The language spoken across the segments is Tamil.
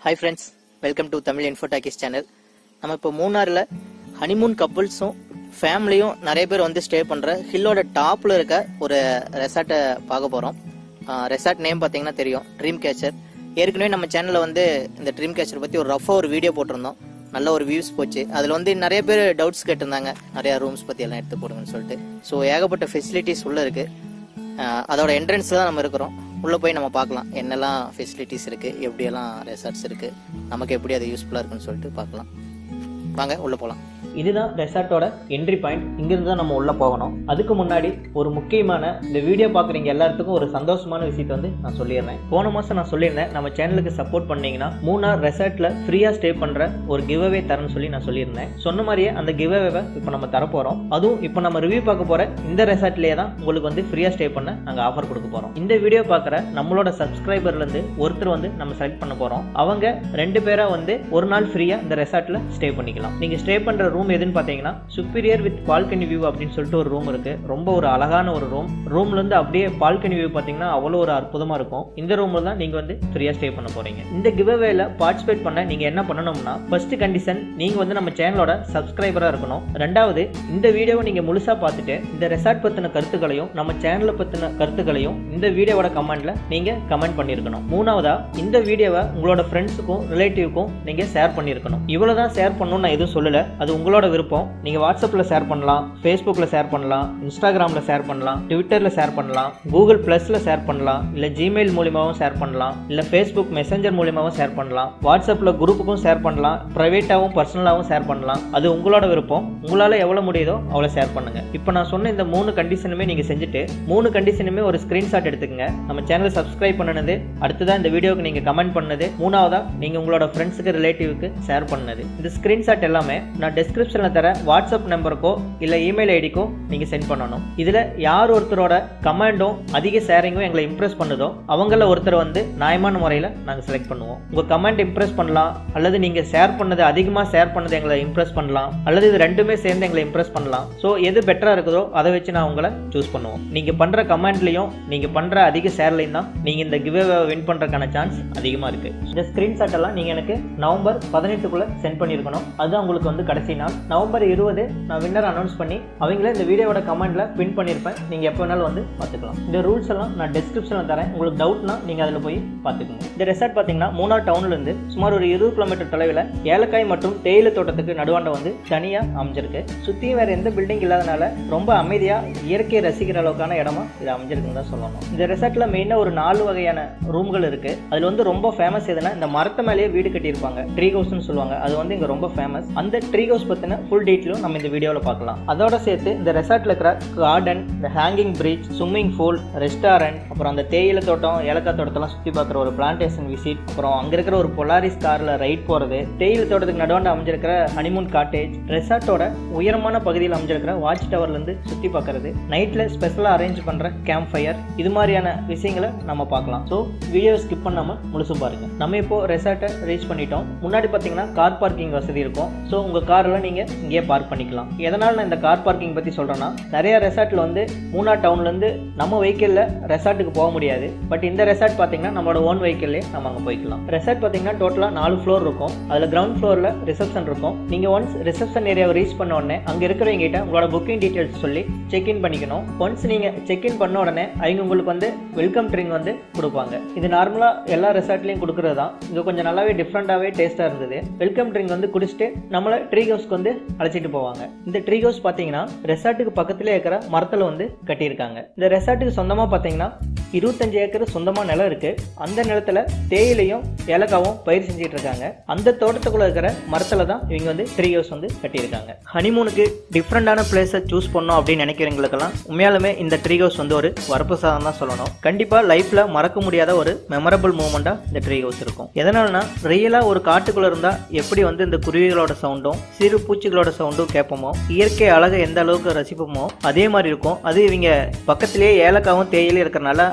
hi friends welcome to Tamil Infotalkies channel நம்ம இப்போ மூணாரில் ஹனிமூன் கப்புள்ஸும் ஃபேமிலியும் நிறைய பேர் வந்து ஸ்டே பண்ணுற ஹில்லோட டாப்பில் இருக்க ஒரு ரெசார்ட்டை பார்க்க போகிறோம் ரெசார்ட் நேம் பார்த்தீங்கன்னா தெரியும் ட்ரீம் கேச்சர் ஏற்கனவே நம்ம சேனலில் வந்து இந்த ட்ரீம் கேச்சர் பற்றி ஒரு ரஃபாக ஒரு வீடியோ போட்டிருந்தோம் நல்ல ஒரு வியூஸ் போச்சு அதில் வந்து நிறைய பேர் டவுட்ஸ் கேட்டிருந்தாங்க நிறைய ரூம்ஸ் பற்றி எல்லாம் எடுத்து போடுங்கன்னு சொல்லிட்டு ஸோ ஏகப்பட்ட ஃபெசிலிட்டிஸ் உள்ள இருக்கு அஹ் அதோட என்ட்ரன்ஸ்ல தான் நம்ம இருக்கிறோம் உள்ளே போய் நம்ம பார்க்கலாம் என்னெல்லாம் ஃபெசிலிட்டிஸ் இருக்குது எப்படியெல்லாம் ரெசார்ட்ஸ் இருக்குது நமக்கு எப்படி அது யூஸ்ஃபுல்லாக இருக்குன்னு சொல்லிட்டு பார்க்கலாம் வாங்க உள்ளே போகலாம் இதுதான் ரெசார்ட்டோட என்ட்ரி பாயிண்ட் இங்கிருந்து தான் நம்ம உள்ளே போகணும் அதுக்கு முன்னாடி ஒரு முக்கியமான இந்த வீடியோ பார்க்குறீங்க எல்லாத்துக்கும் ஒரு சந்தோஷமான விஷயத்தை வந்து நான் சொல்லிடுறேன் போன மாதம் நான் சொல்லியிருந்தேன் நம்ம சேனலுக்கு சப்போர்ட் பண்ணீங்கன்னா மூணார் ரெசார்ட்டில் ஃப்ரீயாக ஸ்டே பண்ணுற ஒரு கிவ்அவே தரேன்னு சொல்லி நான் சொல்லியிருந்தேன் சொன்ன மாதிரியே அந்த கிவ்அவேவை இப்போ நம்ம தரப்போகிறோம் அதுவும் இப்போ நம்ம ரிவ்யூ பார்க்க போகிற இந்த ரெசார்ட்லேயே தான் உங்களுக்கு வந்து ஃப்ரீயாக ஸ்டே பண்ண நாங்கள் ஆஃபர் கொடுக்க போகிறோம் இந்த வீடியோ பார்க்குற நம்மளோட சப்ஸ்கிரைபர்லேருந்து ஒருத்தர் வந்து நம்ம செலக்ட் பண்ண போகிறோம் அவங்க ரெண்டு பேராக வந்து ஒரு நாள் ஃப்ரீயாக இந்த ரெசார்ட்டில் ஸ்டே பண்ணிக்கலாம் நீங்கள் ஸ்டே பண்ணுற ரூம் எதுன்னு பார்த்தீங்கன்னா சுப்பீரியர் வித் பால்கனி வியூ அப்படின்னு சொல்லிட்டு ஒரு ரூம் இருக்கு ரொம்ப ஒரு அழகான ஒரு ரூம் ரூம்ல இருந்து அப்படியே பால்கனி வியூ பார்த்தீங்கன்னா அவ்வளோ ஒரு அற்புதமா இருக்கும் இந்த ரூம்ல தான் நீங்க வந்து ஃப்ரீயா ஸ்டே பண்ண போறீங்க இந்த கிவ்அவேல பார்ட்டிசிபேட் பண்ண நீங்க என்ன பண்ணணும்னா ஃபர்ஸ்ட் கண்டிஷன் நீங்க வந்து நம்ம சேனலோட சப்ஸ்கிரைபரா இருக்கணும் ரெண்டாவது இந்த வீடியோவை நீங்க முழுசா பார்த்துட்டு இந்த ரெசார்ட் பத்தின கருத்துக்களையும் நம்ம சேனலை பத்தின கருத்துக்களையும் இந்த வீடியோவோட கமெண்ட்ல நீங்க கமெண்ட் பண்ணிருக்கணும் மூணாவதா இந்த வீடியோவை உங்களோட ஃப்ரெண்ட்ஸுக்கும் ரிலேட்டிவ்க்கும் நீங்க ஷேர் பண்ணிருக்கணும் இவ்வளவுதான் ஷேர் பண்ணணும்னு நான் எதுவும் சொல்லல அது உங்களோட விருப்பம் நீங்க வாட்ஸ்அப்ல ஷேர் பண்ணலாம் ஃபேஸ்புக்ல ஷேர் பண்ணலாம் இன்ஸ்டாகிராம்ல ஷேர் பண்ணலாம் ட்விட்டர்ல ஷேர் பண்ணலாம் கூகுள் பிளஸ்ல ஷேர் பண்ணலாம் இல்ல ஜிமெயில் மூலியமாவும் ஷேர் பண்ணலாம் இல்ல ஃபேஸ்புக் மெசஞ்சர் மூலியமாவும் ஷேர் பண்ணலாம் வாட்ஸ்அப்ல குரூப்புக்கும் ஷேர் பண்ணலாம் பிரைவேட்டாவும் பர்சனலாவும் ஷேர் பண்ணலாம் அது உங்களோட விருப்பம் உங்களால எவ்வளவு முடியுதோ அவ்வளவு ஷேர் பண்ணுங்க இப்போ நான் சொன்ன இந்த மூணு கண்டிஷனுமே நீங்க செஞ்சுட்டு மூணு கண்டிஷனுமே ஒரு ஸ்கிரீன்ஷாட் எடுத்துக்கங்க நம்ம சேனலை சப்ஸ்கிரைப் பண்ணது அடுத்ததா இந்த வீடியோக்கு நீங்க கமெண்ட் பண்ணது மூணாவதா நீங்க உங்களோட ஃப்ரெண்ட்ஸுக்கு ரிலேட்டிவ்க்கு ஷேர் பண்ணது இந்த ஸ்கிரீன்ஷாட் எல்லாமே நான் டிஸ்கிரிப்ஷன்ல தர வாட்ஸ்அப் நம்பருக்கோ இல்ல இமெயில் ஐடிக்கோ நீங்க சென்ட் பண்ணணும் இதுல யார் ஒருத்தரோட கமெண்டும் அதிக ஷேரிங்கும் எங்களை இம்ப்ரெஸ் பண்ணுதோ அவங்கள ஒருத்தர் வந்து நியாயமான முறையில் நாங்கள் செலக்ட் பண்ணுவோம் உங்கள் கமெண்ட் இம்ப்ரெஸ் பண்ணலாம் அல்லது நீங்கள் ஷேர் பண்ணது அதிகமாக ஷேர் பண்ணது எங்களை இம்ப்ரெஸ் பண்ணலாம் அல்லது இது ரெண்டுமே சேர்ந்து எங்களை இம்ப்ரெஸ் பண்ணலாம் ஸோ எது பெட்டராக இருக்குதோ அதை வச்சு நான் உங்களை சூஸ் பண்ணுவோம் நீங்கள் பண்ணுற கமெண்ட்லையும் நீங்கள் பண்ணுற அதிக ஷேர்லையும் தான் நீங்கள் இந்த கிவ் வின் பண்ணுறதுக்கான சான்ஸ் அதிகமாக இருக்குது இந்த ஸ்க்ரீன்ஷாட் எல்லாம் நீங்கள் எனக்கு நவம்பர் பதினெட்டுக்குள்ளே சென்ட் பண்ணியிருக்கணும் அதுதான் உங்களுக்கு வந்து கடைசி நாள் நவம்பர் இருபது நான் வின்னர் அனௌன்ஸ் பண்ணி அவங்கள இந்த வீடியோவோட கமெண்ட்ல பின் பண்ணியிருப்பேன் நீங்கள் எப்போ வேணாலும் வந்து பார்த்துக்கலாம் இந்த ரூல்ஸ் எல்லாம் நான் டிஸ்கிரிப்ஷனில் தரேன் உங்களுக்கு டவுட்னா நீங்கள் அதில் போய் பார்த்துக்கோங்க இந்த ரெசார்ட் பார்த்தீங்கன்னா மூணார் டவுன்லேருந்து சுமார் ஒரு இருபது கிலோமீட்டர் தொலைவில் ஏலக்காய் மற்றும் தேயிலை தோட்டத்துக்கு நடுவாண்ட வந்து தனியாக அமைஞ்சிருக்கு சுற்றியும் வேறு எந்த பில்டிங் இல்லாதனால ரொம்ப அமைதியாக இயற்கையை ரசிக்கிற அளவுக்கான இடமா இது அமைஞ்சிருக்குன்னு தான் சொல்லணும் இந்த ரெசார்ட்டில் மெயினாக ஒரு நாலு வகையான ரூம்கள் இருக்கு அதில் வந்து ரொம்ப ஃபேமஸ் எதுனா இந்த மரத்து மேலேயே வீடு கட்டியிருப்பாங்க ட்ரீ ஹவுஸ்னு சொல்லுவாங்க அது வந்து இங்கே ரொம்ப ஃபேமஸ் அந்த ட்ரீ ஹவுஸ் பற்றின ஃபுல் டீட்டெயிலும் நம்ம இந்த வீடியோவில் பார்க்கலாம் அதோட சேர்த்து இந்த ரெசார்ட்டில் இருக்கிற கார்டன் இந்த hanging bridge swimming pool restaurant அப்புறம் அந்த தேயிலை தோட்டம் ஏலக்காய் தோட்டத்தெல்லாம் சுற்றி பார்க்குற ஒரு பிளான்டேஷன் விசிட் அப்புறம் அங்கே இருக்கிற ஒரு பொலாரிஸ் காரில் ரைட் போகிறது தேயிலை தோட்டத்துக்கு நடுவாண்ட அமைஞ்சிருக்கிற ஹனிமூன் காட்டேஜ் ரெசார்ட்டோட உயரமான பகுதியில் அமைஞ்சிருக்கிற வாட்ச் டவர்லேருந்து சுற்றி பார்க்கறது நைட்டில் ஸ்பெஷலாக அரேஞ்ச் பண்ணுற கேம்ப் ஃபயர் இது மாதிரியான விஷயங்களை நம்ம பார்க்கலாம் ஸோ வீடியோ ஸ்கிப் பண்ணாமல் முழுசும் பாருங்கள் நம்ம இப்போ ரெசார்ட்டை ரீச் பண்ணிட்டோம் முன்னாடி பார்த்தீங்கன்னா கார் பார்க்கிங் வசதி இருக்கும் ஸோ உங்கள் காரில் நீங்கள் இங்கேயே பார்க் பண்ணிக்கலாம் எதனால் நான் இந்த கார் பார்க்கிங் பற்றி சொல்கிறேன்னா நிறைய ரெசார்ட்டில் வந்து மூணார் டவுன்லேருந்து நம்ம வெஹிக்கிளில் ரெசார்ட்டுக்கு போக முடியாது பட் இந்த ரெசார்ட் பார்த்தீங்கன்னா நம்மளோட ஓன் வெஹிக்கிள்லேயே நம்ம அங்கே போய்க்கலாம் ரெசார்ட் பார்த்தீங்கன்னா டோட்டலாக நாலு ஃப்ளோர் இருக்கும் அதில் கிரவுண்ட் ஃப்ளோரில் ரிசப்ஷன் இருக்கும் நீங்கள் ஒன்ஸ் ரிசப்ஷன் ஏரியாவை ரீச் பண்ண உடனே அங்கே இருக்கிறவங்க கிட்ட உங்களோட புக்கிங் டீட்டெயில்ஸ் சொல்லி செக் இன் பண்ணிக்கணும் ஒன்ஸ் நீங்கள் செக் இன் பண்ண உடனே அவங்க உங்களுக்கு வந்து வெல்கம் ட்ரிங்க் வந்து கொடுப்பாங்க இது நார்மலாக எல்லா ரெசார்ட்லேயும் கொடுக்குறது தான் இங்கே கொஞ்சம் நல்லாவே டிஃப்ரெண்ட்டாகவே டேஸ்ட்டாக இருந்தது வெல்கம் ட்ரிங்க் வந்து குடிச்சிட்டு நம்மளை ட்ரீ ஹவுஸ்க்கு வந்து அழைச்சிட்டு போவாங்க இந்த ட்ரீ ஹவுஸ் பார்த்தீங்கன்னா ரெசார்ட்டுக்கு பக்கத்திலே இருக்கிற மரத்தில் வந்து கட்டியிருக்காங்க இந்த ரெசார்ட்டுக்கு சொந்தமாக பார்த்தீங்கன்னா இருபத்தஞ்சு ஏக்கர் சொந்தமாக நிலம் இருக்கு அந்த நிலத்துல தேயிலையும் ஏலக்காவும் பயிர் செஞ்சுட்டு இருக்காங்க அந்த தோட்டத்துக்குள்ள இருக்கிற மரத்துல தான் இவங்க வந்து ட்ரீ ஹவுஸ் வந்து கட்டியிருக்காங்க ஹனிமூனுக்கு டிஃப்ரெண்டான பிளேஸை சூஸ் பண்ணோம் அப்படின்னு நினைக்கிறவங்களுக்கெல்லாம் உண்மையாலுமே இந்த ட்ரீ ஹவுஸ் வந்து ஒரு வரப்பிரசாதம் தான் சொல்லணும் கண்டிப்பா லைஃப்ல மறக்க முடியாத ஒரு மெமரபிள் மூமெண்டா இந்த ட்ரீ ஹவுஸ் இருக்கும் எதனாலனா ரியலா ஒரு காட்டுக்குள்ள இருந்தா எப்படி வந்து இந்த குருவிகளோட சவுண்டும் சிறு பூச்சிகளோட சவுண்டும் கேட்போமோ இயற்கை அழகை எந்த அளவுக்கு ரசிப்போமோ அதே மாதிரி இருக்கும் அது இவங்க பக்கத்திலேயே ஏலக்காவும் தேயிலையும் இருக்கிறனால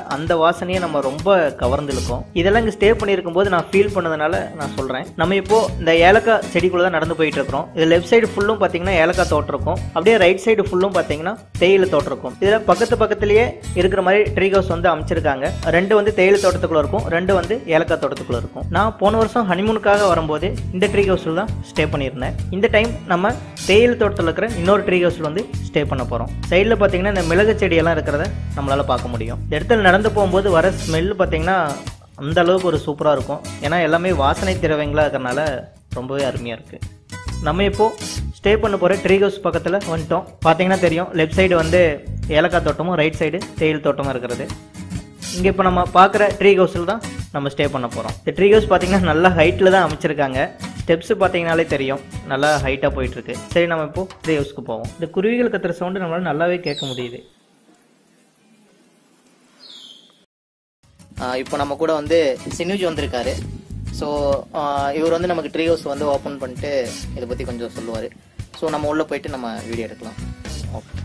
அந்த வாசனையை நம்ம ரொம்ப கவர்ந்துருக்கோம் இதெல்லாம் இங்கே ஸ்டே பண்ணியிருக்கும் போது நான் ஃபீல் பண்ணதுனால நான் சொல்கிறேன் நம்ம இப்போ இந்த ஏலக்காய் செடிக்குள்ளே தான் நடந்து போயிட்டு இருக்கிறோம் இது லெஃப்ட் சைடு ஃபுல்லும் பார்த்தீங்கன்னா ஏலக்காய் தோட்டம் இருக்கும் அப்படியே ரைட் சைடு ஃபுல்லும் பார்த்தீங்கன்னா தேயிலை தோட்டம் இருக்கும் இதில் பக்கத்து பக்கத்துலேயே இருக்கிற மாதிரி ட்ரீ ஹவுஸ் வந்து அமைச்சிருக்காங்க ரெண்டு வந்து தேயிலை தோட்டத்துக்குள்ள இருக்கும் ரெண்டு வந்து ஏலக்காய் தோட்டத்துக்குள்ள இருக்கும் நான் போன வருஷம் ஹனிமூனுக்காக வரும்போது இந்த ட்ரீ ஹவுஸில் தான் ஸ்டே பண்ணியிருந்தேன் இந்த டைம் நம்ம தேயிலை தோட்டத்தில் இருக்கிற இன்னொரு ட்ரீ ஹவுஸில் வந்து ஸ்டே பண்ண போகிறோம் சைடில் பார்த்தீங்கன்னா இந்த மிளகு செடியெல்லாம் இருக்கிறத நம்மளால் பார்க்க முடியும் இந்த இடத்துல நடந்து போகும்போது வர ஸ்மெல் பார்த்தீங்கன்னா அந்த அளவுக்கு ஒரு சூப்பராக இருக்கும் ஏன்னா எல்லாமே வாசனை திரவியங்களாக இருக்கிறனால ரொம்பவே அருமையாக இருக்குது நம்ம இப்போ ஸ்டே பண்ண போகிற ட்ரீ ஹவுஸ் பக்கத்தில் வந்துட்டோம் பார்த்தீங்கன்னா தெரியும் லெஃப்ட் சைடு வந்து ஏலக்காய் தோட்டமும் ரைட் சைடு தேயில் தோட்டமும் இருக்கிறது இங்கே இப்போ நம்ம பார்க்குற ட்ரீ ஹவுஸில் தான் நம்ம ஸ்டே பண்ண போகிறோம் இந்த ட்ரீ ஹவுஸ் பார்த்தீங்கன்னா நல்லா ஹைட்டில் தான் அமைச்சிருக்காங்க ஸ்டெப்ஸ் பார்த்தீங்கனாலே தெரியும் நல்லா ஹைட்டாக போயிட்டுருக்கு சரி நம்ம இப்போ ட்ரீ ஹவுஸ்க்கு போவோம் இந்த குருவிகள் கத்துற சவுண்டு நம்மளால நல்லாவே கேட்க முடியுது ஆஹ் இப்போ நம்ம கூட வந்து சினுஜ் வந்திருக்காரு ஸோ இவர் வந்து நமக்கு ட்ரீ ஹவுஸ் வந்து ஓப்பன் பண்ணிட்டு இதை பற்றி கொஞ்சம் சொல்லுவார் ஸோ நம்ம உள்ளே போயிட்டு நம்ம வீடியோ எடுக்கலாம் ஓகே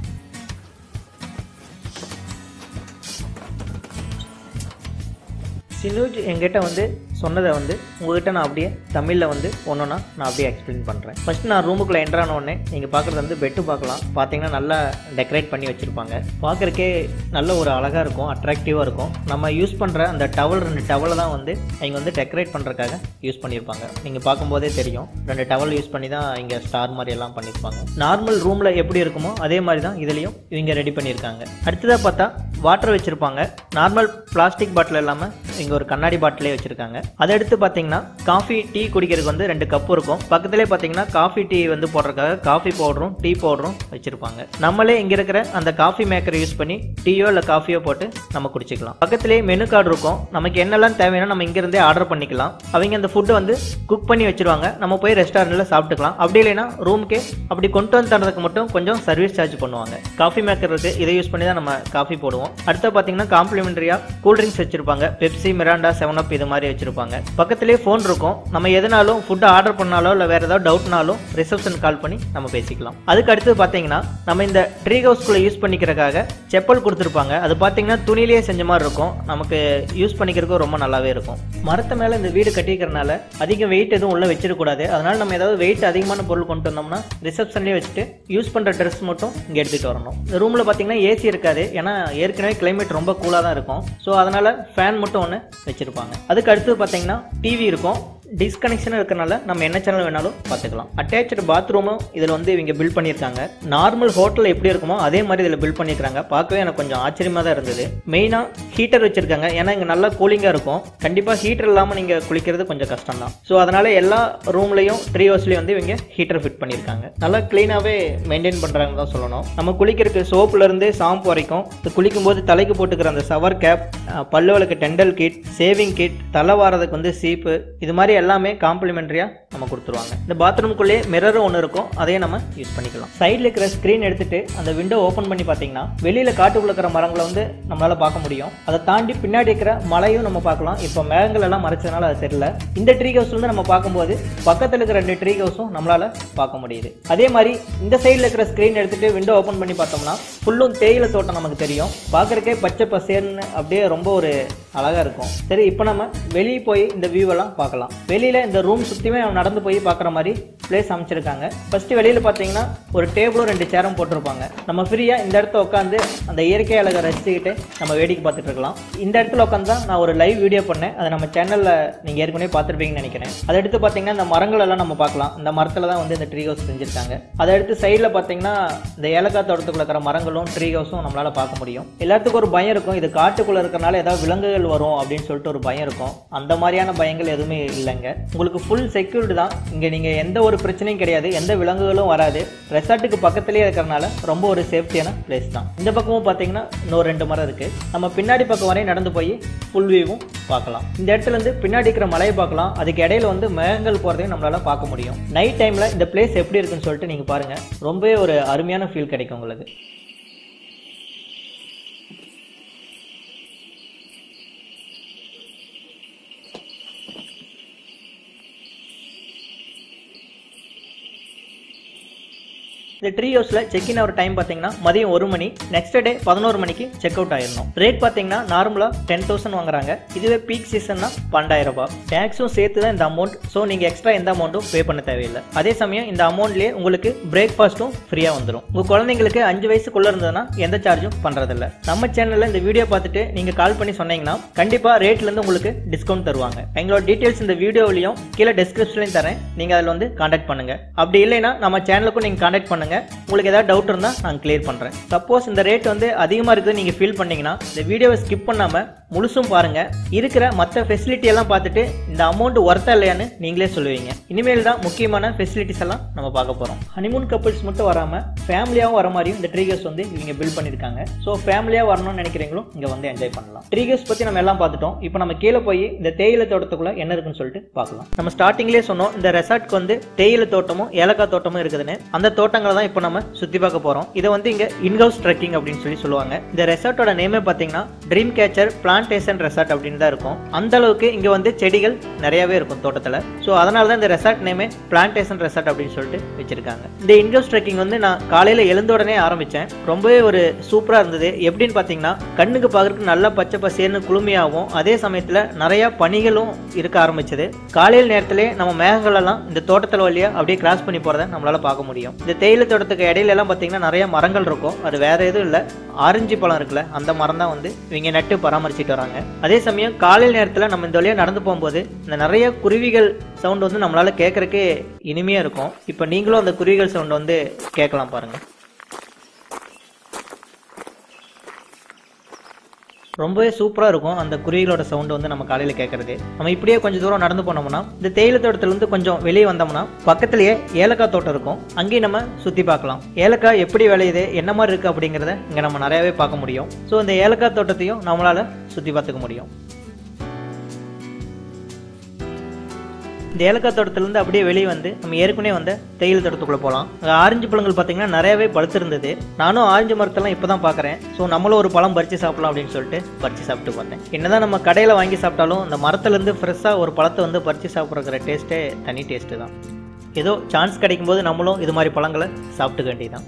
சினூஜ் என்கிட்ட வந்து சொன்னதை வந்து உங்ககிட்ட நான் அப்படியே தமிழில் வந்து ஒன்றா நான் அப்படியே எக்ஸ்பிளைன் பண்ணுறேன் ஃபர்ஸ்ட் நான் ரூமுக்குள்ளே என்ட்ரு ஆன உடனே நீங்கள் பார்க்குறது வந்து பெட்டு பார்க்கலாம் பார்த்தீங்கன்னா நல்லா டெக்கரேட் பண்ணி வச்சுருப்பாங்க பார்க்குறக்கே நல்ல ஒரு அழகாக இருக்கும் அட்ராக்டிவாக இருக்கும் நம்ம யூஸ் பண்ணுற அந்த டவல் ரெண்டு டவலை தான் வந்து இங்கே வந்து டெக்கரேட் பண்ணுறதுக்காக யூஸ் பண்ணியிருப்பாங்க நீங்கள் பார்க்கும்போதே தெரியும் ரெண்டு டவல் யூஸ் பண்ணி தான் இங்கே ஸ்டார் மாதிரி எல்லாம் பண்ணியிருப்பாங்க நார்மல் ரூமில் எப்படி இருக்குமோ அதே மாதிரி தான் இதுலேயும் இவங்க ரெடி பண்ணியிருக்காங்க அடுத்ததாக பார்த்தா வாட்டர் வச்சுருப்பாங்க நார்மல் பிளாஸ்டிக் பாட்டில் இல்லாமல் இங்கே ஒரு கண்ணாடி பாட்டிலே வச்சுருக்காங்க அதை எடுத்து பார்த்தீங்கன்னா காஃபி டீ குடிக்கிறதுக்கு வந்து ரெண்டு கப் இருக்கும் பக்கத்துலேயே பார்த்தீங்கன்னா காஃபி டீ வந்து போடுறதுக்காக காஃபி பவுடரும் டீ பவுடரும் வச்சுருப்பாங்க நம்மளே இங்கே இருக்கிற அந்த காஃபி மேக்கரை யூஸ் பண்ணி டீயோ இல்லை காஃபியோ போட்டு நம்ம குடிச்சிக்கலாம் பக்கத்துலேயே மெனு கார்டு இருக்கும் நமக்கு என்னெல்லாம் தேவைன்னா நம்ம இங்கேருந்தே ஆர்டர் பண்ணிக்கலாம் அவங்க அந்த ஃபுட்டை வந்து குக் பண்ணி வச்சிருவாங்க நம்ம போய் ரெஸ்டாரண்ட்டில் சாப்பிட்டுக்கலாம் அப்படி இல்லைன்னா ரூமுக்கே அப்படி கொண்டு வந்து தரதுக்கு மட்டும் கொஞ்சம் சர்வீஸ் சார்ஜ் பண்ணுவாங்க காஃபி மேக்கர் இருக்குது இதை யூஸ் பண்ணி தான் நம்ம காஃபி போடுவோம் அடுத்து பார்த்தீங்கன்னா காம்ப்ளிமெண்டரியாக கூல் ட்ரிங்க்ஸ் வச்சிருப்பாங்க பெப்சி மிராண்டா செவன் அப் இது மாதிரி வச்சிருப்பாங்க பக்கத்துலேயே ஃபோன் இருக்கும் நம்ம எதனாலும் ஃபுட் ஆர்டர் பண்ணாலோ இல்லை வேற ஏதாவது டவுட்னாலும் ரிசப்ஷன் கால் பண்ணி நம்ம பேசிக்கலாம் அதுக்கு அடுத்து பார்த்தீங்கன்னா நம்ம இந்த ட்ரீ ஹவுஸ்குள்ளே யூஸ் பண்ணிக்கிறதுக்காக செப்பல் கொடுத்துருப்பாங்க அது பார்த்தீங்கன்னா துணியிலேயே செஞ்ச மாதிரி இருக்கும் நமக்கு யூஸ் பண்ணிக்கிறதுக்கும் ரொம்ப நல்லாவே இருக்கும் மரத்து மேலே இந்த வீடு கட்டிக்கிறனால அதிக வெயிட் எதுவும் உள்ள வச்சிடக்கூடாது அதனால நம்ம ஏதாவது வெயிட் அதிகமான பொருள் கொண்டு வந்தோம்னா ரிசப்ஷன்லேயே வச்சுட்டு யூஸ் பண்ணுற ட்ரெஸ் மட்டும் இங்கே எடுத்துகிட்டு வரணும் இந்த ரூமில் பார்த்தீங்கன்னா ஏசி இருக்காது ஏன்னா ஏற்கனவே கிளைமேட் ரொம்ப கூலாக தான் இருக்கும் ஸோ அதனால் ஃபேன் மட்டும் ஒன்று வச்சுருப்பாங்க அதுக்கு அடுத்து பார்த்தீங்கன்னா டிவி இருக்கும் டிஸ்கனெக்ஷன் இருக்கறனால நம்ம என்ன சேனல் வேணாலும் பார்த்துக்கலாம் அட்டாச்சு பாத்ரூமும் இதில் வந்து இவங்க பில்ட் பண்ணியிருக்காங்க நார்மல் ஹோட்டல் எப்படி இருக்குமோ அதே மாதிரி இதில் பில்ட் பண்ணியிருக்காங்க பார்க்கவே எனக்கு கொஞ்சம் ஆச்சரியமாக தான் இருந்தது மெயினாக ஹீட்டர் வச்சிருக்காங்க ஏன்னா இங்கே நல்லா கூலிங்காக இருக்கும் கண்டிப்பாக ஹீட்டர் இல்லாமல் நீங்கள் குளிக்கிறது கொஞ்சம் கஷ்டம் தான் ஸோ அதனால எல்லா ரூம்லையும் த்ரீ ஹவர்ஸ்லேயும் வந்து இவங்க ஹீட்டர் ஃபிட் பண்ணியிருக்காங்க நல்லா க்ளீனாகவே மெயின்டைன் பண்ணுறாங்க தான் சொல்லணும் நம்ம குளிக்கிறதுக்கு சோப்புலேருந்து ஷாம்பு வரைக்கும் இது குளிக்கும் போது தலைக்கு போட்டுக்கிற அந்த சவர் கேப் பல்லு விளக்கு டெண்டல் கிட் சேவிங் கிட் தலை வாரதுக்கு வந்து சீப்பு இது மாதிரி எல்லாமே காம்ப்ளிமெண்ட்ரியாக நம்ம கொடுத்துருவாங்க இந்த பாத்ரூம்குள்ளேயே மிரரும் ஒன்று இருக்கும் அதையும் நம்ம யூஸ் பண்ணிக்கலாம் சைடில் இருக்கிற ஸ்க்ரீன் எடுத்துட்டு அந்த விண்டோ ஓப்பன் பண்ணி பார்த்தீங்கன்னா வெளியில் காட்டுக்குள்ள இருக்கிற மரங்களை வந்து நம்மளால் பார்க்க முடியும் அதை தாண்டி பின்னாடி இருக்கிற மலையும் நம்ம பார்க்கலாம் இப்போ மேகங்கள் எல்லாம் மறைச்சதுனால அது தெரியல இந்த ட்ரீ ஹவுஸ் வந்து நம்ம பார்க்கும்போது பக்கத்தில் இருக்கிற ரெண்டு ட்ரீ ஹவுஸும் நம்மளால் பார்க்க முடியுது அதே மாதிரி இந்த சைடில் இருக்கிற ஸ்க்ரீன் எடுத்துட்டு விண்டோ ஓப்பன் பண்ணி பார்த்தோம்னா ஃபுல்லும் தேயிலை தோட்டம் நமக்கு தெரியும் பார்க்கறக்கே பச்சை பசேர்னு அப்படியே ரொம்ப ஒரு அழகாக இருக்கும் சரி இப்போ நம்ம வெளியே போய் இந்த வியூவெல்லாம் பார்க்கலாம் வெளியில் இந்த ரூம் சுற்றியுமே நம்ம நடந்து போய் பார்க்குற மாதிரி பிளேஸ் அமைச்சிருக்காங்க ஃபஸ்ட்டு வெளியில் பார்த்தீங்கன்னா ஒரு டேபிளும் ரெண்டு சேரும் போட்டிருப்பாங்க நம்ம ஃப்ரீயாக இந்த இடத்த உட்காந்து அந்த இயற்கை அழகை ரசிச்சுக்கிட்டு நம்ம வேடிக்கை பார்த்துட்டு இருக்கலாம் இந்த இடத்துல உட்காந்து தான் நான் ஒரு லைவ் வீடியோ பண்ணேன் அதை நம்ம சேனலில் நீங்கள் ஏற்கனவே பார்த்துருப்பீங்கன்னு நினைக்கிறேன் அதை எடுத்து பார்த்தீங்கன்னா இந்த மரங்கள் எல்லாம் நம்ம பார்க்கலாம் இந்த மரத்தில் தான் வந்து இந்த ட்ரீ ஹவுஸ் செஞ்சுருக்காங்க அதை எடுத்து சைடில் பார்த்தீங்கன்னா இந்த ஏலக்காய் தோட்டத்துக்குள்ள இருக்கிற மரங்களும் ட்ரீ ஹவுஸும் நம்மளால் பார்க்க முடியும் எல்லாத்துக்கும் ஒரு பயம் இருக்கும் இது காட்டுக்குள்ளே இருக்கிறனால ஏதாவது விலங்குகள் வரும் அப்படின்னு சொல்லிட்டு ஒரு பயம் இருக்கும் அந்த மாதிரியான பயங்கள் எதுவுமே இல்லைங்க உங்களுக்கு ஃபுல் செக்யூரிட்டி தான் இங்கே நீங்கள் எந்த ஒரு பிரச்சனையும் கிடையாது எந்த விலங்குகளும் வராது ரெசார்ட்டுக்கு பக்கத்துலேயே இருக்கிறனால ரொம்ப ஒரு சேஃப்டியான பிளேஸ் தான் இந்த பக்கமும் பார்த்தீங்கன்னா இன்னொரு ரெண்டு மரம் இருக்குது நம்ம பின்னாடி பக்கம் வரையும் நடந்து போய் ஃபுல் வியூவும் பார்க்கலாம் இந்த இடத்துல இருந்து பின்னாடி இருக்கிற மலையை பார்க்கலாம் அதுக்கு இடையில வந்து மேகங்கள் போகிறதையும் நம்மளால பார்க்க முடியும் நைட் டைமில் இந்த பிளேஸ் எப்படி இருக்குன்னு சொல்லிட்டு நீங்கள் பாருங்கள் ரொம்பவே ஒரு அருமையான ஃபீல் கிடைக்கும் உங்களுக்கு இந்த ட்ரீ ஹவுஸ்ல செக் இன் ஆகிற டைம் பார்த்தீங்கன்னா மதியம் ஒரு மணி நெக்ஸ்ட் டே பதினோரு மணிக்கு செக் அவுட் ஆயிடணும் ரேட் பார்த்தீங்கன்னா நார்மலாக டென் தௌசண்ட் வாங்குறாங்க இதுவே பீக் சீசன்னா பன்னெண்டாயிரம் ரூபாய் டேக்ஸும் சேர்த்து தான் இந்த அமௌண்ட் ஸோ நீங்கள் எக்ஸ்ட்ரா எந்த அமௌண்ட்டும் பே பண்ண தேவையில்லை அதே சமயம் இந்த அமௌண்ட்லேயே உங்களுக்கு பிரேக்ஃபாஸ்ட்டும் ஃப்ரீயாக வந்துடும் உங்கள் குழந்தைங்களுக்கு அஞ்சு வயசுக்குள்ள இருந்ததுன்னா எந்த சார்ஜும் பண்ணுறதில்ல நம்ம சேனலில் இந்த வீடியோ பார்த்துட்டு நீங்கள் கால் பண்ணி சொன்னீங்கன்னா கண்டிப்பாக ரேட்லேருந்து உங்களுக்கு டிஸ்கவுண்ட் தருவாங்க எங்களோட டீட்டெயில்ஸ் இந்த வீடியோவிலையும் கீழே டிஸ்கிரிப்ஷன்லையும் தரேன் நீங்கள் அதில் வந்து காண்டாக்ட் பண்ணுங்க அப்படி இல்லைன்னா நம்ம சேனலுக்கும் நீங்கள் காண்டாக்ட் பண்ணுங்க உங்களுக்கு ஏதாவது டவுட் இருந்தால் நான் கிளியர் பண்ணுறேன் சப்போஸ் இந்த ரேட் வந்து அதிகமாக இருக்குதுன்னு நீங்கள் ஃபீல் பண்ணீங்கன்னா இந்த வீடியோவை ஸ்கிப் பண்ணாமல் முழுசும் பாருங்க இருக்கிற மற்ற ஃபெசிலிட்டி எல்லாம் பார்த்துட்டு இந்த அமௌண்ட் ஒர்த்தா இல்லையான்னு நீங்களே சொல்லுவீங்க இனிமேல் தான் முக்கியமான ஃபெசிலிட்டிஸ் எல்லாம் நம்ம பார்க்க போகிறோம் ஹனிமூன் கப்பிள்ஸ் மட்டும் வராமல் ஃபேமிலியாகவும் வர மாதிரியும் இந்த ட்ரீகர்ஸ் வந்து இவங்க பில்ட் பண்ணியிருக்காங்க ஸோ ஃபேமிலியாக வரணும்னு நினைக்கிறீங்களும் இங்கே வந்து என்ஜாய் பண்ணலாம் ட்ரீகர்ஸ் பற்றி நம்ம எல்லாம் பார்த்துட்டோம் இப்போ நம்ம கீழே போய் இந்த தேயிலை தோட்டத்துக்குள்ள என்ன இருக்குன்னு சொல்லிட்டு பார்க்கலாம் நம்ம ஸ்டார்டிங்லேயே சொன்னோம் இந்த ரெசார்ட்க்கு வந்து தேயிலை தோட்டமும் ஏலக்காய் தோட்டமும் இருக்குதுன்னு அந்த தோட்டங்களை தான் இப்போ நம்ம சுற்றி பார்க்க போகிறோம் இதை வந்து இங்கே இன்ஹவுஸ் ட்ரெக்கிங் அப்படின்னு சொல்லி சொல்லுவாங்க இந்த ரெசார்ட்டோட நேமே பார்த்தீங்கன்னா ட்ரீம் கேச்சர் பிளான்டேஷன் ரெசார்ட் அப்படின்னு தான் இருக்கும் அந்த அளவுக்கு இங்கே வந்து செடிகள் நிறையவே இருக்கும் தோட்டத்தில் ஸோ அதனால தான் இந்த ரெசார்ட் நேமே பிளான்டேஷன் ரெசார்ட் அப்படின்னு சொல்லிட்டு வச்சிருக்காங்க இந்த இன்ஹவுஸ் ட்ரெக்கிங் வந்து நான் காலையில் எழுந்த உடனே ஆரம்பித்தேன் ரொம்பவே ஒரு சூப்பராக இருந்தது எப்படின்னு பார்த்தீங்கன்னா கண்ணுக்கு பார்க்கறதுக்கு நல்லா பச்சை பசேர்னு குளுமையாகவும் அதே சமயத்தில் நிறைய பனிகளும் இருக்க ஆரம்பிச்சது காலையில் நேரத்திலே நம்ம மேகங்கள் எல்லாம் இந்த தோட்டத்தில் வழியாக அப்படியே கிராஸ் பண்ணி போகிறத நம்மளால பார்க்க முடியும் இந்த தேயிலை தோட்டத்துக்கு இடையில எல்லாம் பார்த்தீங்கன்னா நிறைய மரங்கள் இருக்கும் அது வேற எதுவும் இல்லை ஆரஞ்சு பழம் இருக்குல்ல அந்த மரம் தான் வந்து இவங்க நட்டு பராமரிச்சுட்டு வராங்க அதே சமயம் காலையில் நேரத்தில் நம்ம இந்த வழியாக நடந்து போகும்போது இந்த நிறைய குருவிகள் சவுண்ட் வந்து நம்மளால கேட்கறக்கே இனிமையாக இருக்கும் இப்போ நீங்களும் அந்த குருவிகள் சவுண்ட் வந்து கேட்கலாம் பாருங்கள் ரொம்பவே சூப்பராக இருக்கும் அந்த குருவிகளோட சவுண்டு வந்து நம்ம காலையில் கேட்கறது நம்ம இப்படியே கொஞ்சம் தூரம் நடந்து போனோம்னா இந்த தேயிலை தோட்டத்துலேருந்து கொஞ்சம் வெளியே வந்தோம்னா பக்கத்துலேயே ஏலக்காய் தோட்டம் இருக்கும் அங்கேயும் நம்ம சுற்றி பார்க்கலாம் ஏலக்காய் எப்படி விளையுது என்ன மாதிரி இருக்குது அப்படிங்கிறத இங்கே நம்ம நிறையாவே பார்க்க முடியும் ஸோ இந்த ஏலக்காய் தோட்டத்தையும் நம்மளால் சுற்றி பார்த்துக்க முடியும் இந்த ஏலக்காய் தோட்டத்துலேருந்து அப்படியே வெளியே வந்து நம்ம ஏற்கனவே வந்த தேயிலை தோட்டத்துக்குள்ளே போகலாம் அங்கே ஆரஞ்சு பழங்கள் பார்த்தீங்கன்னா நிறையவே பழுத்திருந்தது நானும் ஆரஞ்சு மரத்தெல்லாம் இப்போ தான் பார்க்குறேன் ஸோ நம்மளும் ஒரு பழம் பறித்து சாப்பிடலாம் அப்படின்னு சொல்லிட்டு பறித்து சாப்பிட்டு பார்த்தேன் என்னதான் நம்ம கடையில் வாங்கி சாப்பிட்டாலும் இந்த மரத்துலேருந்து ஃப்ரெஷ்ஷாக ஒரு பழத்தை வந்து பறித்து சாப்பிட்ற டேஸ்ட்டே தனி டேஸ்ட்டு தான் ஏதோ சான்ஸ் கிடைக்கும்போது நம்மளும் இது மாதிரி பழங்களை சாப்பிட்டுக்க வேண்டியதுதான்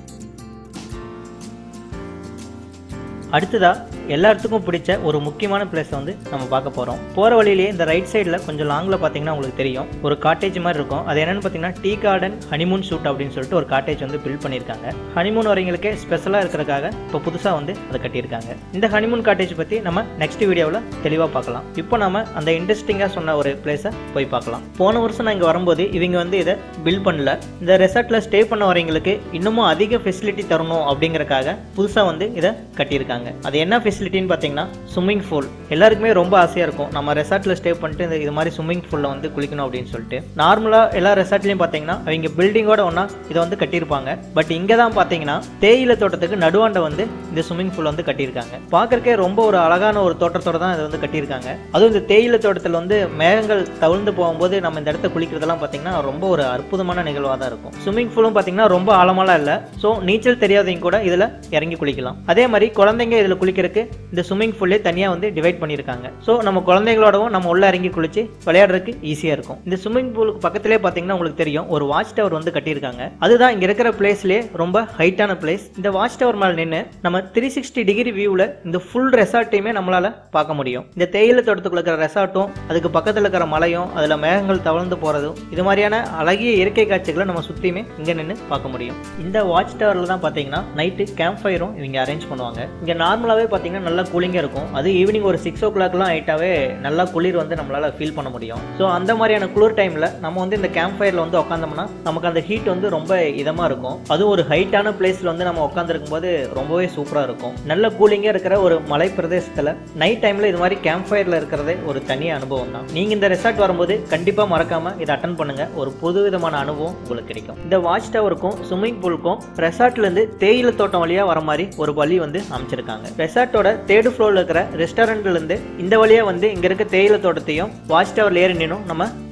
அடுத்ததா எல்லாத்துக்கும் பிடிச்ச ஒரு முக்கியமான பிளேஸ் வந்து நம்ம பார்க்க போகிறோம் போகிற வழியிலேயே இந்த ரைட் சைடில் கொஞ்சம் லாங்கில் பார்த்தீங்கன்னா உங்களுக்கு தெரியும் ஒரு காட்டேஜ் மாதிரி இருக்கும் அது என்னென்னு பார்த்தீங்கன்னா டீ கார்டன் ஹனிமூன் ஷூட் அப்படின்னு சொல்லிட்டு ஒரு காட்டேஜ் வந்து பில்ட் பண்ணியிருக்காங்க ஹனிமூன் வரவங்களுக்கே ஸ்பெஷலாக இருக்கிறதுக்காக இப்போ புதுசாக வந்து அதை கட்டியிருக்காங்க இந்த ஹனிமூன் காட்டேஜ் பற்றி நம்ம நெக்ஸ்ட் வீடியோவில் தெளிவாக பார்க்கலாம் இப்போ நம்ம அந்த இன்ட்ரெஸ்டிங்காக சொன்ன ஒரு பிளேஸை போய் பார்க்கலாம் போன வருஷம் நான் இங்கே வரும்போது இவங்க வந்து இதை பில்ட் பண்ணல இந்த ரெசார்ட்டில் ஸ்டே பண்ண வரவங்களுக்கு இன்னமும் அதிக ஃபெசிலிட்டி தரணும் அப்படிங்கறக்காக புதுசாக வந்து இதை கட்டியிருக்காங்க அது என்ன ஃபெசிலிட்டின்னு பார்த்தீங்கன்னா ஸ்விம்மிங் பூல் எல்லாருக்குமே ரொம்ப ஆசையாக இருக்கும் நம்ம ரெசார்ட்டில் ஸ்டே பண்ணிட்டு இந்த இது மாதிரி ஸ்விம்மிங் பூலில் வந்து குளிக்கணும் அப்படின்னு சொல்லிட்டு நார்மலாக எல்லா ரெசார்ட்லையும் பார்த்தீங்கன்னா அவங்க பில்டிங்கோட ஒன்றா இதை வந்து கட்டியிருப்பாங்க பட் இங்கே தான் பார்த்தீங்கன்னா தேயிலை தோட்டத்துக்கு நடுவாண்ட வந்து இந்த ஸ்விம்மிங் பூல் வந்து கட்டியிருக்காங்க பார்க்கறக்கே ரொம்ப ஒரு அழகான ஒரு தோட்டத்தோட தான் இதை வந்து கட்டியிருக்காங்க அதுவும் இந்த தேயிலை தோட்டத்தில் வந்து மேகங்கள் தவிழ்ந்து போகும்போது நம்ம இந்த இடத்த குளிக்கிறதெல்லாம் பார்த்தீங்கன்னா ரொம்ப ஒரு அற்புதமான நிகழ்வாக தான் இருக்கும் ஸ்விம்மிங் பூலும் பார்த்தீங்கன்னா ரொம்ப ஆழமாலாம் இல்லை ஸோ நீச்சல் தெரியாதவங்க கூட இதில் இறங்கி குளிக்கலாம் அதே மாதிரி குழந்தைங்க இதில் குளிக்கிறதுக்கு இந்த ஸ்விம்மிங் பூல்லே தனியாக வந்து டிவைட் பண்ணியிருக்காங்க ஸோ நம்ம குழந்தைங்களோடவும் நம்ம உள்ள இறங்கி குளிச்சு விளையாடுறதுக்கு ஈஸியாக இருக்கும் இந்த ஸ்விம்மிங் பூலுக்கு பக்கத்திலே பார்த்தீங்கன்னா உங்களுக்கு தெரியும் ஒரு வாட்ச் டவர் வந்து கட்டியிருக்காங்க அதுதான் இங்கே இருக்கிற பிளேஸ்லேயே ரொம்ப ஹைட்டான பிளேஸ் இந்த வாட்ச் டவர் மேலே நின்று நம்ம த்ரீ சிக்ஸ்டி டிகிரி வியூவில் இந்த ஃபுல் ரெசார்ட்டையுமே நம்மளால பார்க்க முடியும் இந்த தேயிலை தோட்டத்துக்குள்ள இருக்கிற ரெசார்ட்டும் அதுக்கு பக்கத்தில் இருக்கிற மலையும் அதில் மேகங்கள் தவழ்ந்து போகிறதும் இது மாதிரியான அழகிய இயற்கை காட்சிகளை நம்ம சுற்றியுமே இங்கே நின்று பார்க்க முடியும் இந்த வாட்ச் டவரில் தான் பார்த்தீங்கன்னா நைட்டு கேம்ப் ஃபயரும் இவங்க அரேஞ்ச் பண்ணுவாங்க இங்கே நார்மலாகவே பார்த்தீங்கன்னா நல்லா கூலிங்காக இருக்கும் அது ஈவினிங் ஒரு சிக்ஸ் ஓ கிளாக்லாம் ஆயிட்டாவே நல்லா குளிர் வந்து நம்மளால் ஃபீல் பண்ண முடியும் ஸோ அந்த மாதிரியான குளிர் டைமில் நம்ம வந்து இந்த கேம்ப் ஃபயரில் வந்து உட்காந்தோம்னா நமக்கு அந்த ஹீட் வந்து ரொம்ப இதமாக இருக்கும் அதுவும் ஒரு ஹைட்டான பிளேஸில் வந்து நம்ம உட்காந்துருக்கும் போது ரொம்பவே சூப்பராக இருக்கும் நல்ல கூலிங்காக இருக்கிற ஒரு மலை பிரதேசத்தில் நைட் டைமில் இது மாதிரி கேம்ப் ஃபயரில் இருக்கிறதே ஒரு தனி அனுபவம் தான் நீங்கள் இந்த ரெசார்ட் வரும்போது கண்டிப்பாக மறக்காமல் இதை அட்டன் பண்ணுங்க ஒரு புது விதமான அனுபவம் உங்களுக்கு கிடைக்கும் இந்த வாட்ச் டவருக்கும் ஸ்விம்மிங் பூலுக்கும் ரெசார்ட்லேருந்து தேயிலை தோட்டம் வழியாக வர மாதிரி ஒரு வழி வந்து அமைச்சிருக்காங்க ரெசார்ட்டோட தேர்டு ஃப்ளோரில் இருக்கிற ரெஸ்டாரண்ட்லேருந்து இந்த வழியாக வந்து இங்கே இருக்க தேயிலை தோட்டத்தையும் வாட்ச் டவரில் ஏறி நின்னும் நம்ம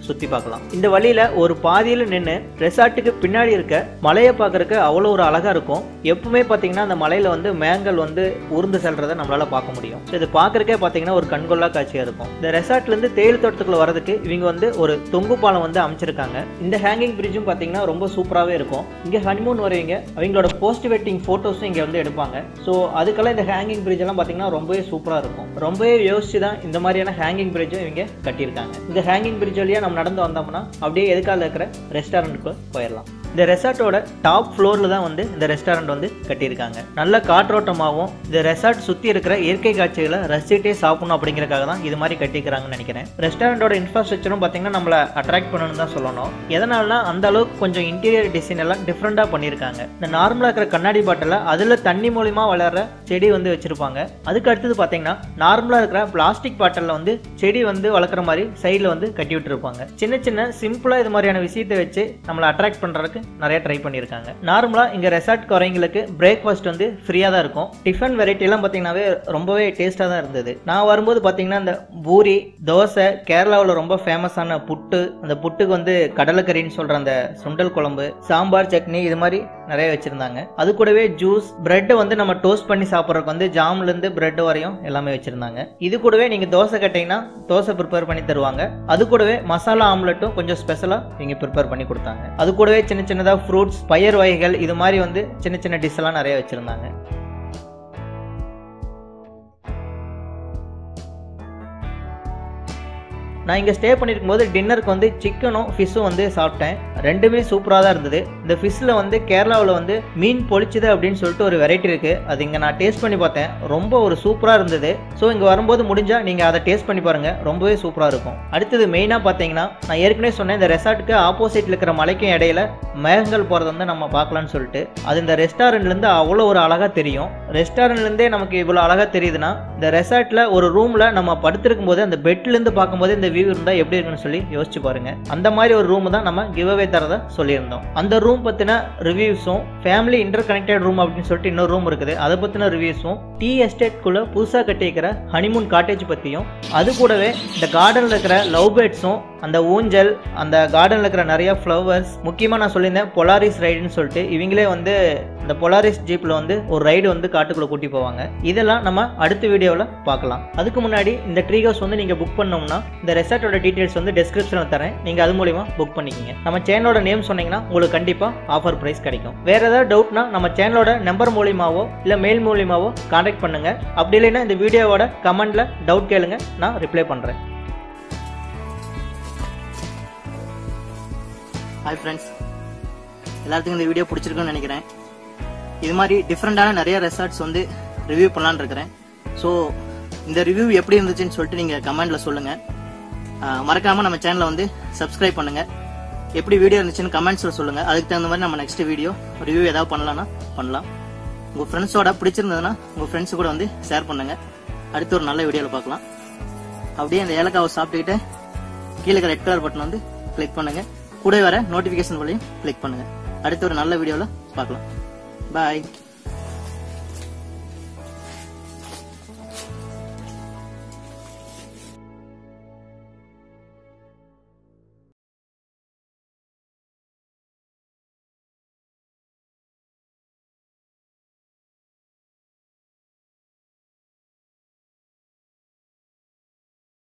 சுத்தி பார்க்கலாம் இந்த வழியில ஒரு பாதியில நின்று ரெசார்ட்டுக்கு பின்னாடி இருக்க மலையை பார்க்கறதுக்கு அவ்வளோ ஒரு அழகா இருக்கும் எப்பவுமே பாத்தீங்கன்னா அந்த மலையில வந்து மேங்கல் வந்து ஊர்ந்து செல்றதை நம்மளால பார்க்க முடியும் So, இது பார்க்கறக்கே பாத்தீங்கன்னா ஒரு கண்கொள்ளா காட்சியா இருக்கும் இந்த ரெசார்ட்ல இருந்து தேயிலை தோட்டத்துக்குள்ள வரதுக்கு இவங்க வந்து ஒரு தொங்கு பாலம் வந்து அமைச்சிருக்காங்க இந்த ஹேங்கிங் பிரிட்ஜும் பாத்தீங்கன்னா ரொம்ப சூப்பராகவே இருக்கும் இங்க ஹனிமூன் வருவீங்க அவங்களோட போஸ்ட் வெட்டிங் போட்டோஸும் இங்க வந்து எடுப்பாங்க ஸோ அதுக்கெல்லாம் இந்த ஹேங்கிங் பிரிட்ஜ் எல்லாம் பாத்தீங்கன்னா ரொம்பவே சூப்பரா இருக்கும் ரொம்பவே யோசிச்சு தான் இந்த மாதிரியான ஹேங்கிங் பிரிட்ஜும் இவங்க கட்டியிருக்காங்க இந்த ஹேங்கிங் பிரிட்ஜ் வழியா நம்ம நடந்து வந்தோம்னா அப்படியே எதுக்கால இருக்கிற ரெஸ்டாரண்ட்டுக்கு போயிடலாம் இந்த ரெசார்ட்டோட டாப் ஃப்ளோர்ல தான் வந்து இந்த ரெஸ்டாரண்ட் வந்து கட்டியிருக்காங்க நல்ல காற்றோட்டமாகவும் இந்த ரெசார்ட் சுத்தி இருக்கிற இயற்கை காட்சிகளை ரசிச்சுட்டே சாப்பிடணும் அப்படிங்கறக்காக தான் இது மாதிரி கட்டிக்கிறாங்கன்னு நினைக்கிறேன் ரெஸ்டாரண்டோட இன்ஃப்ராஸ்ட்ரக்சரும் பார்த்தீங்கன்னா நம்மளை அட்ராக்ட் பண்ணணும்னு தான் சொல்லணும் எதனாலனா அந்த அளவுக்கு கொஞ்சம் இன்டீரியர் டிசைன் எல்லாம் டிஃப்ரெண்டாக பண்ணியிருக்காங்க இந்த நார்மலாக இருக்கிற கண்ணாடி பாட்டில் அதில் தண்ணி மூலியமா வளர்ற செடி வந்து வச்சிருப்பாங்க அதுக்கு அடுத்தது பார்த்தீங்கன்னா நார்மலாக இருக்கிற பிளாஸ்டிக் பாட்டிலில் வந்து செடி வந்து வளர்க்குற மாதிரி சைடில் வந்து கட்டி விட்டுருப்பாங்க சின்ன சின்ன சிம்பிளாக இது மாதிரியான விஷயத்தை வச்சு நம்மளை அட்ராக்ட் பண்ணுறதுக்கு நிறைய ட்ரை பண்ணியிருக்காங்க நார்மலாக இங்கே ரெசார்ட் வரவங்களுக்கு பிரேக்ஃபாஸ்ட் வந்து ஃப்ரீயாக தான் இருக்கும் டிஃபன் வெரைட்டி எல்லாம் பார்த்தீங்கன்னாவே ரொம்பவே டேஸ்ட்டாக தான் இருந்தது நான் வரும்போது பார்த்தீங்கன்னா இந்த பூரி தோசை கேரளாவில் ரொம்ப ஃபேமஸான புட்டு அந்த புட்டுக்கு வந்து கடலைக்கறின்னு சொல்கிற அந்த சுண்டல் குழம்பு சாம்பார் சட்னி இது மாதிரி நிறைய வச்சுருந்தாங்க அது கூடவே ஜூஸ் பிரெட்டை வந்து நம்ம டோஸ்ட் பண்ணி சாப்பிட்றதுக்கு வந்து ஜாம்லேருந்து பிரெட் வரையும் எல்லாமே வச்சுருந்தாங்க இது கூடவே நீங்கள் தோசை கேட்டிங்கன்னா தோசை ப்ரிப்பேர் பண்ணி தருவாங்க அது கூடவே மசாலா ஆம்லெட்டும் கொஞ்சம் ஸ்பெஷலாக இங்கே ப்ரிப்பேர் பண்ணி கொடுத்தாங்க அது கூடவே சின்ன சின்னதாக ஃப்ரூட்ஸ் பயிர் வகைகள் இது மாதிரி வந்து சின்ன சின்ன டிஷ் எல்லாம் நிறைய வச்சுருந்தாங்க நான் இங்கே ஸ்டே பண்ணியிருக்கும் போது டின்னருக்கு வந்து சிக்கனும் ஃபிஷ்ஷும் வந்து சாப்பிட்டேன் ரெண்டுமே சூப்பராக தான் இருந்தது இந்த ஃபிஷ்ஷில் வந்து கேரளாவில் வந்து மீன் பொழிச்சுது அப்படின்னு சொல்லிட்டு ஒரு வெரைட்டி இருக்குது அது இங்கே நான் டேஸ்ட் பண்ணி பார்த்தேன் ரொம்ப ஒரு சூப்பராக இருந்தது ஸோ இங்கே வரும்போது முடிஞ்சால் நீங்கள் அதை டேஸ்ட் பண்ணி பாருங்கள் ரொம்பவே சூப்பராக இருக்கும் அடுத்தது மெயினாக பார்த்தீங்கன்னா நான் ஏற்கனவே சொன்னேன் இந்த ரெசார்ட்டுக்கு ஆப்போசிட்டில் இருக்கிற மலைக்கும் இடையில மேகங்கள் போகிறத வந்து நம்ம பார்க்கலாம்னு சொல்லிட்டு அது இந்த ரெஸ்டாரண்ட்லேருந்து அவ்வளோ ஒரு அழகாக தெரியும் ரெஸ்டாரண்ட்லேருந்தே நமக்கு இவ்வளோ அழகாக தெரியுதுன்னா இந்த ரெசார்ட்டில் ஒரு ரூமில் நம்ம படுத்திருக்கும் போது அந்த பெட்லேருந்து பார்க்கும்போது இந்த வியூ இருந்தால் எப்படி இருக்குன்னு சொல்லி யோசிச்சு பாருங்க அந்த மாதிரி ஒரு ரூம் தான் நம்ம கிவ் அவே தரதா சொல்லியிருந்தோம் அந்த ரூம் பற்றின ரிவ்யூஸும் ஃபேமிலி இன்டர் கனெக்டட் ரூம் அப்படின்னு சொல்லிட்டு இன்னொரு ரூம் இருக்குது அதை பற்றின ரிவ்யூஸும் டீ எஸ்டேட்குள்ளே புதுசாக கட்டியிருக்கிற ஹனிமூன் காட்டேஜ் பற்றியும் அது கூடவே இந்த கார்டனில் இருக்கிற லவ் பேர்ட்ஸும் அந்த ஊஞ்சல் அந்த கார்டனில் இருக்கிற நிறைய ஃப்ளவர்ஸ் முக்கியமாக நான் சொல்லியிருந்தேன் பொலாரிஸ் ரைடுன்னு சொல்லிட்டு இவங்களே வந்து இந்த பொலாரிஸ் ஜீப்பில் வந்து ஒரு ரைடு வந்து காட்டுக்குள்ளே கூட்டி போவாங்க இதெல்லாம் நம்ம அடுத்த வீடியோவில் பார்க்கலாம் அதுக்கு முன்னாடி இந்த ட்ரீ ஹவுஸ் வந்து நீங்கள் புக் பண்ணோம்னா இந்த ரெசார்ட்டோட டீட்டெயில்ஸ் வந்து டிஸ்கிரிப்ஷனில் தரேன் நீங்கள் அது மூலிமா புக் பண்ணிக்கிங்க நம்ம சேனலோட நேம் சொன்னீங்கன்னா உங்களுக்கு கண்டிப்பாக ஆஃபர் ப்ரைஸ் கிடைக்கும் வேறு ஏதாவது டவுட்னா நம்ம சேனலோட நம்பர் மூலியமாவோ இல்லை மெயில் மூலியமாவோ காண்டாக்ட் பண்ணுங்க அப்படி இல்லைன்னா இந்த வீடியோவோட கமெண்ட்ல டவுட் கேளுங்க நான் ரிப்ளை பண்ணுறேன் ஹாய் ஃப்ரெண்ட்ஸ் எல்லாத்துக்கும் இந்த வீடியோ பிடிச்சிருக்குன்னு நினைக்கிறேன் இது மாதிரி டிஃப்ரெண்டான நிறைய ரெசார்ட்ஸ் வந்து ரிவ்யூ பண்ணலான்னு இருக்கிறேன் ஸோ இந்த ரிவ்யூ எப்படி இருந்துச்சுன்னு சொல்லிட்டு நீங்கள் கமெண்ட்டில் சொல்லுங்கள் மறக்காமல் நம்ம சேனலை வந்து சப்ஸ்கிரைப் பண்ணுங்கள் எப்படி வீடியோ இருந்துச்சுன்னு கமெண்ட்ஸில் சொல்லுங்கள் அதுக்கு தகுந்த மாதிரி நம்ம நெக்ஸ்ட் வீடியோ ரிவ்யூ ஏதாவது பண்ணலாம்னா பண்ணலாம் உங்கள் ஃப்ரெண்ட்ஸோட பிடிச்சிருந்ததுன்னா உங்கள் ஃப்ரெண்ட்ஸ் கூட வந்து ஷேர் பண்ணுங்கள் அடுத்து ஒரு நல்ல வீடியோவில் பார்க்கலாம் அப்படியே அந்த ஏலக்காவை சாப்பிட்டுக்கிட்டு கீழே இருக்கிற ரெட் கலர் பட்டன் வந்து கிளிக் பண்ணுங்க கூட வர நோட்டிபிகேஷன் வழியும் கிளிக் பண்ணுங்க அடுத்த ஒரு நல்ல வீடியோவில் பார்க்கலாம் பாய்